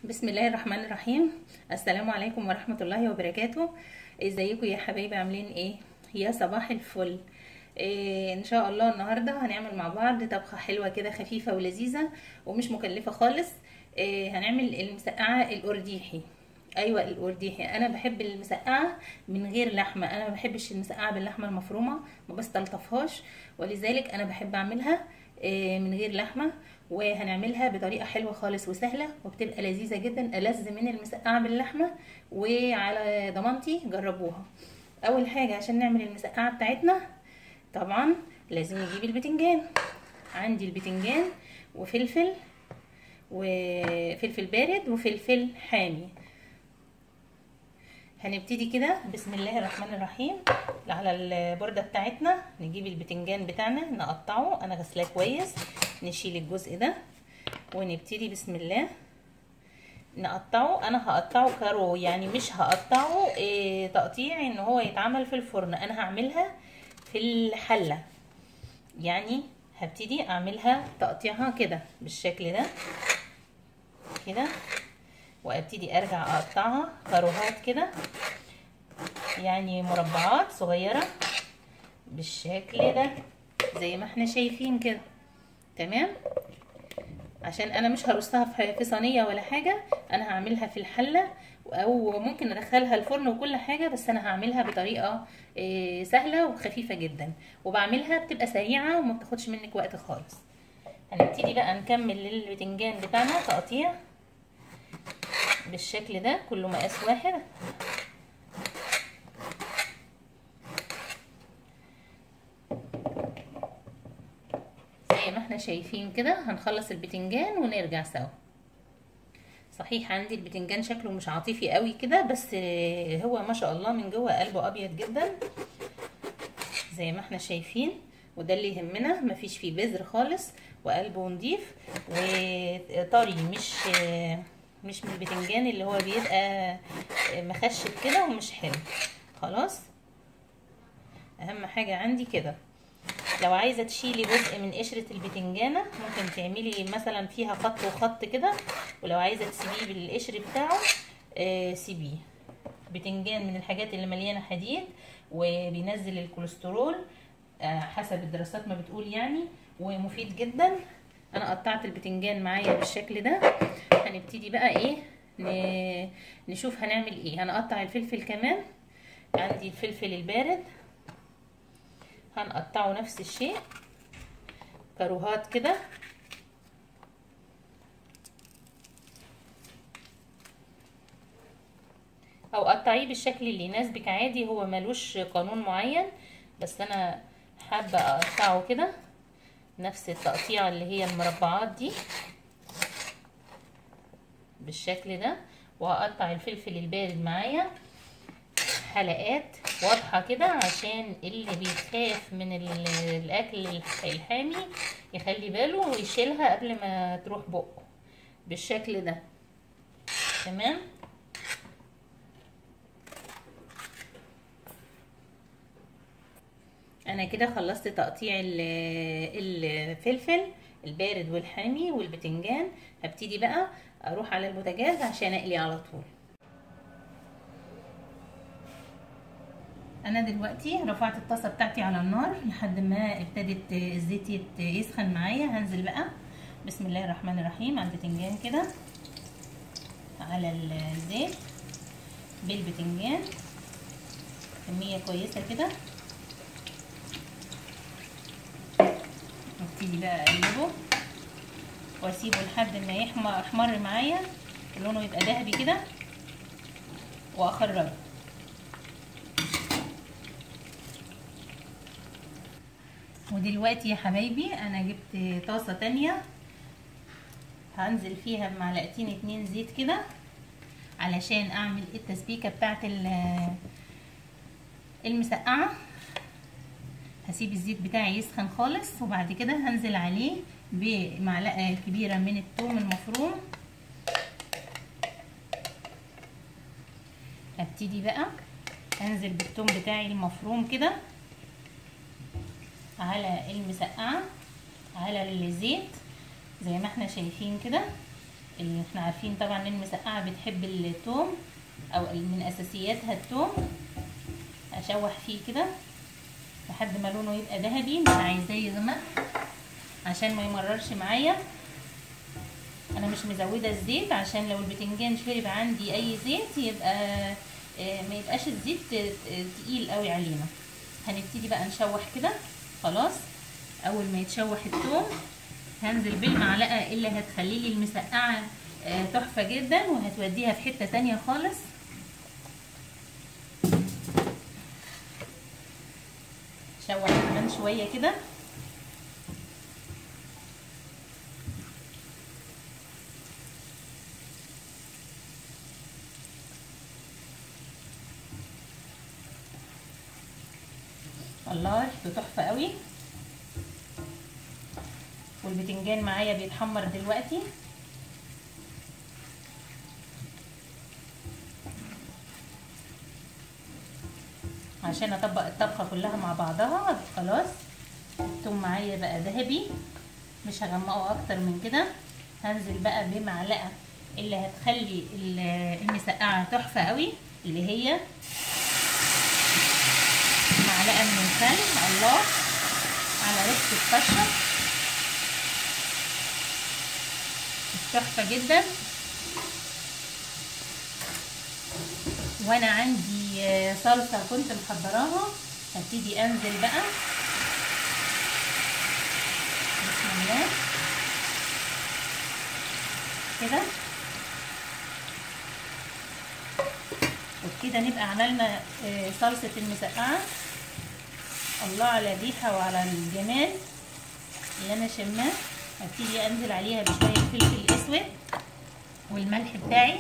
بسم الله الرحمن الرحيم السلام عليكم ورحمة الله وبركاته ازيكم يا حبايبي عاملين ايه يا صباح الفل إيه ان شاء الله النهاردة هنعمل مع بعض طبخة حلوة كده خفيفة ولذيذة ومش مكلفة خالص إيه هنعمل المسقعة الارديحي ايوه الارديحي انا بحب المسقعه من غير لحمه انا ما بحبش المسقعه باللحمه المفرومه ما بستلطفهاش ولذلك انا بحب اعملها من غير لحمه وهنعملها بطريقه حلوه خالص وسهله وبتبقى لذيذه جدا ألذ من المسقعه باللحمه وعلى ضمانتي جربوها اول حاجه عشان نعمل المسقعه بتاعتنا طبعا لازم نجيب البتنجان عندي البتنجان وفلفل وفلفل بارد وفلفل حامي هنبتدي كده بسم الله الرحمن الرحيم على البردة بتاعتنا نجيب البتنجان بتاعنا نقطعه انا غسلاه كويس نشيل الجزء ده ونبتدي بسم الله نقطعه انا هقطعه كارو يعني مش هقطعه إيه تقطيع ان هو يتعمل في الفرن انا هعملها في الحلة يعني هبتدي اعملها تقطيعها كده بالشكل ده كده وابتدي ارجع اقطعها كاروهات كده يعني مربعات صغيرة بالشكل ده زي ما احنا شايفين كده تمام عشان انا مش هرصها في صينية ولا حاجة انا هعملها في الحلة او ممكن ادخلها الفرن وكل حاجة بس انا هعملها بطريقة إيه سهلة وخفيفة جدا وبعملها بتبقى سريعة وما بتاخدش منك وقت خالص هنبتدي بقى نكمل البتنجان بتاعنا تقطيع بالشكل ده كله مقاس واحد زي ما احنا شايفين كده هنخلص البتنجان ونرجع سوا صحيح عندي البتنجان شكله مش عاطفي قوي كده بس هو ما شاء الله من جوه قلبه ابيض جدا زي ما احنا شايفين وده اللي يهمنا مفيش فيه بذر خالص وقلبه نضيف وطري مش مش من البتنجان اللي هو بيبقى مخشب كده ومش حلو خلاص اهم حاجة عندي كده لو عايزة تشيلي جزء من قشرة البتنجانة ممكن تعملي مثلا فيها خط وخط كده ولو عايزة تسيبيه بالقشر بتاعه آه سيبيه بتنجان من الحاجات اللي مليانة حديد وبينزل الكوليسترول آه حسب الدراسات ما بتقول يعني ومفيد جدا انا قطعت البتنجان معايا بالشكل ده هنبتدي بقى ايه نشوف هنعمل ايه هنقطع الفلفل كمان عندي الفلفل البارد هنقطعه نفس الشيء كروهات كده او قطعيه بالشكل اللي يناسبك عادي هو ملوش قانون معين بس انا حابه اقطعه كده نفس التقطيعه اللي هي المربعات دي بالشكل ده وهقطع الفلفل البارد معايا حلقات واضحه كده عشان اللي بيخاف من الاكل الحامي يخلي باله ويشيلها قبل ما تروح بقه بالشكل ده تمام انا كده خلصت تقطيع الفلفل البارد والحامي والبتنجان هبتدي بقى اروح على البوتاجاز عشان اقلي على طول انا دلوقتي رفعت الطاسه بتاعتي على النار لحد ما ابتدت الزيت يسخن معايا هنزل بقى بسم الله الرحمن الرحيم على البتنجان كده على الزيت بالبتنجان كميه كويسه كده ابتدي بقى اقلبه واسيبه لحد ما يحمر احمر معايا لونه يبقى ذهبي كده واخرجه ودلوقتي يا حبايبي انا جبت طاسه تانية هنزل فيها بمعلقتين اتنين زيت كده علشان اعمل التسبيكه بتاعت المسقعه هسيب الزيت بتاعي يسخن خالص وبعد كده هنزل عليه بمعلقه كبيره من الثوم المفروم هبتدي بقى انزل بالثوم بتاعي المفروم كده على المسقعه على الزيت زي ما احنا شايفين كده اللي احنا عارفين طبعا ان المسقعه بتحب التوم او من اساسياتها التوم اشوح فيه كده لحد ما لونه يبقى ذهبي مش عايزاه يغمق عشان ما يمررش معايا انا مش مزوده الزيت عشان لو البتنجان شرب عندي اي زيت يبقى ما يبقاش الزيت تقيل قوي علينا هنبتدي بقى نشوح كده خلاص اول ما يتشوح الثوم هنزل بالمعلقه اللي هتخلي لي المسقعه تحفه جدا وهتوديها في حته تانية خالص شوح كمان شويه كده الله ريحته تحفه قوي والبتنجان معايا بيتحمر دلوقتي عشان اطبق الطبخه كلها مع بعضها خلاص الثوم معايا بقى ذهبي مش هغمقه اكتر من كده هنزل بقى بمعلقه اللي هتخلي المسقعه تحفه قوي اللي هي معلقه من الخل الله على ريحه الطشه تحفه جدا وانا عندي صلصه كنت محضراها هبتدي انزل بقى بسم الله كده وبكده نبقى عملنا صلصه المسقعه الله على الريحه وعلى الجمال اللي انا شماه هبتدي انزل عليها بشويه فلفل اسود والملح بتاعي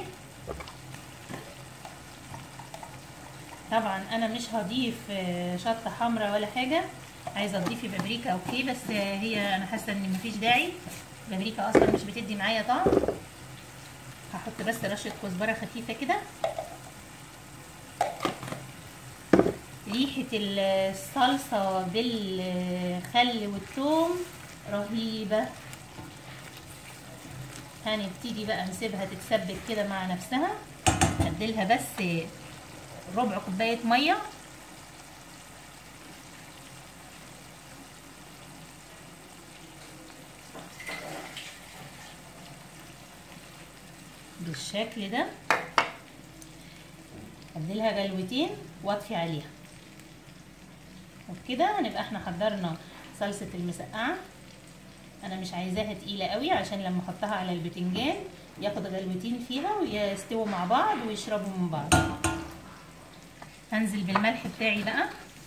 طبعا انا مش هضيف شطه حمراء ولا حاجه عايزه تضيفي بابريكا اوكي بس هي انا حاسه ان مفيش داعي بابريكا اصلا مش بتدي معايا طعم هحط بس رشه كزبره خفيفه كده ريحه الصلصه بالخل والثوم رهيبه هنبتدي بقى نسيبها تتسبك كده مع نفسها اديلها بس ربع كوبايه ميه بالشكل ده اديلها غلوتين واطفي عليها وبكده هنبقى احنا حضرنا صلصه المسقعه انا مش عايزاها تقيله قوي عشان لما احطها على البتنجان ياخد غلوتين فيها ويستووا مع بعض ويشربوا من بعض هنزل بالملح بتاعي بقى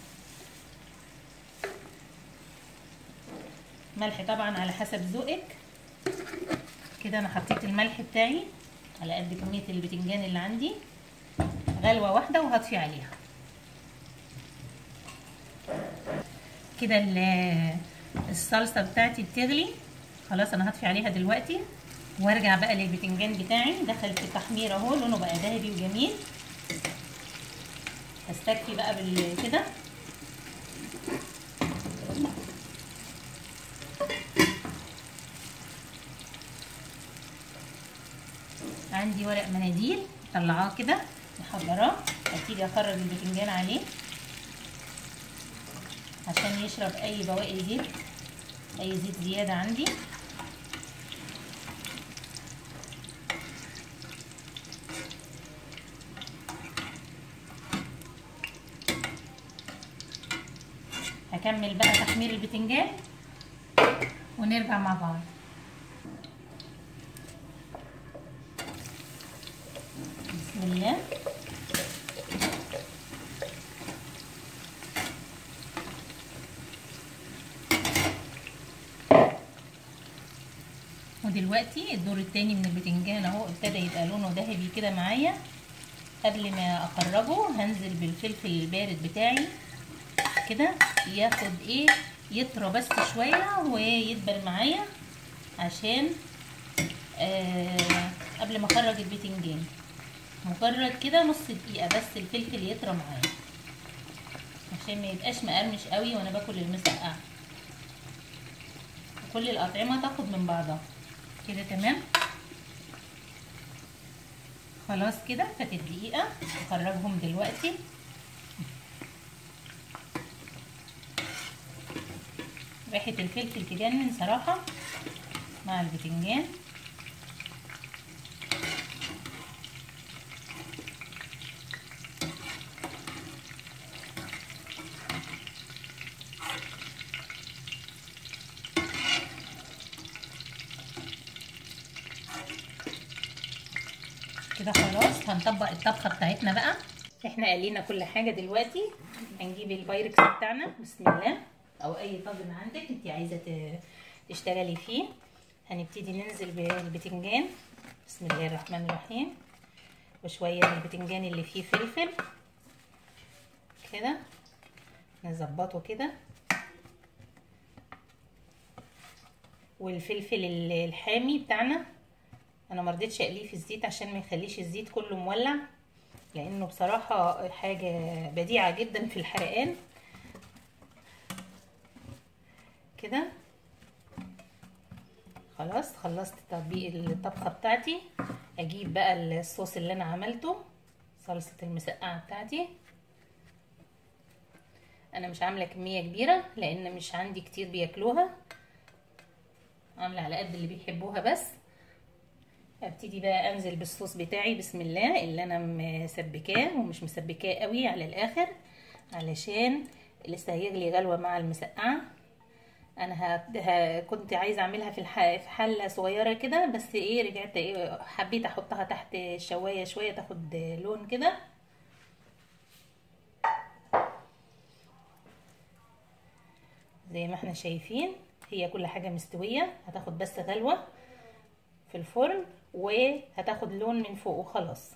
ملح طبعا على حسب ذوقك كده انا حطيت الملح بتاعي على قد كميه البتنجان اللي عندي غلوه واحده وهطفي عليها كده الصلصه بتاعتي بتغلي خلاص انا هطفي عليها دلوقتي وارجع بقى للبتنجان بتاعي دخل في التحمير اهو لونه بقى ذهبي وجميل هستكفي بقى بالكده عندي ورق مناديل طلعاه كده محضراه هبتدي اخرج البتنجان عليه عشان يشرب اي بواقي زيت اي زيت زياده عندي هكمل بقى تحمير البتنجان ونرجع مع بعض بسم الله ودلوقتي الدور التاني من البتنجان اهو ابتدى يبقى لونه ذهبي كده معايا قبل ما اخرجه هنزل بالفلفل البارد بتاعي كده ياخد ايه يطرى بس شويه ويدبل معايا عشان آه قبل ما اخرج البتنجان مجرد كده نص دقيقه بس الفلفل يطرى معايا عشان ما يبقاش مقرمش قوي وانا باكل المسقعه كل الاطعمه تاخد من بعضها كده تمام خلاص كده فاتت دقيقة نخرجهم دلوقتي ريحة الفلفل تجنن صراحة مع البتنجان كده خلاص هنطبق الطبخه بتاعتنا بقى احنا قلينا كل حاجه دلوقتي هنجيب البايركس بتاعنا بسم الله او اي طاجن عندك انت عايزه تشتغلي فيه هنبتدي ننزل بالبتنجان بسم الله الرحمن الرحيم وشويه من البتنجان اللي فيه فلفل كده نظبطه كده والفلفل الحامي بتاعنا انا مرضتش اقليه في الزيت عشان ما يخليش الزيت كله مولع لانه بصراحة حاجة بديعة جدا في الحرقان كده خلاص خلصت تطبيق الطبخة بتاعتي اجيب بقى الصوص اللي انا عملته صلصة المسقعة بتاعتي انا مش عاملة كمية كبيرة لان مش عندي كتير بياكلوها عاملة على قد اللي بيحبوها بس ابتدي بقى انزل بالصوص بتاعي بسم الله اللي انا مسبكاه ومش مسبكاه قوي على الاخر علشان لسه هيغلي غلوه مع المسقعه انا ه... ه... كنت عايزه اعملها في الح... في حله صغيره كده بس ايه رجعت ايه حبيت احطها تحت الشوايه شويه تاخد لون كده زي ما احنا شايفين هي كل حاجه مستويه هتاخد بس غلوه في الفرن وهتاخد لون من فوق وخلاص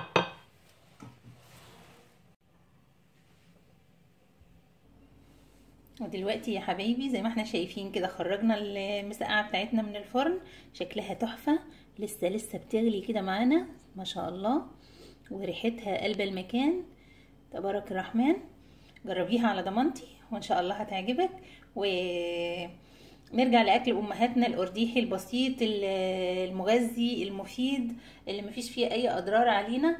ودلوقتي يا حبايبي زي ما احنا شايفين كده خرجنا المسقعه بتاعتنا من الفرن شكلها تحفه لسه لسه بتغلي كده معانا ما شاء الله وريحتها قلب المكان تبارك الرحمن جربيها على ضمانتي وان شاء الله هتعجبك و نرجع لاكل امهاتنا الارديحي البسيط المغذي المفيد اللي مفيش فيه اي اضرار علينا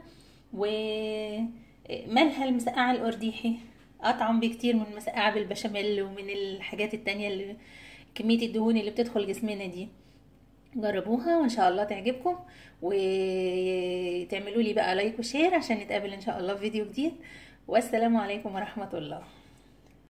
ومالها المسقعه الارديحي اطعم بكتير من المسقعه بالبشاميل ومن الحاجات التانية اللي كميه الدهون اللي بتدخل جسمنا دي جربوها وان شاء الله تعجبكم وتعملوا لي بقى لايك وشير عشان نتقابل ان شاء الله في فيديو جديد والسلام عليكم ورحمه الله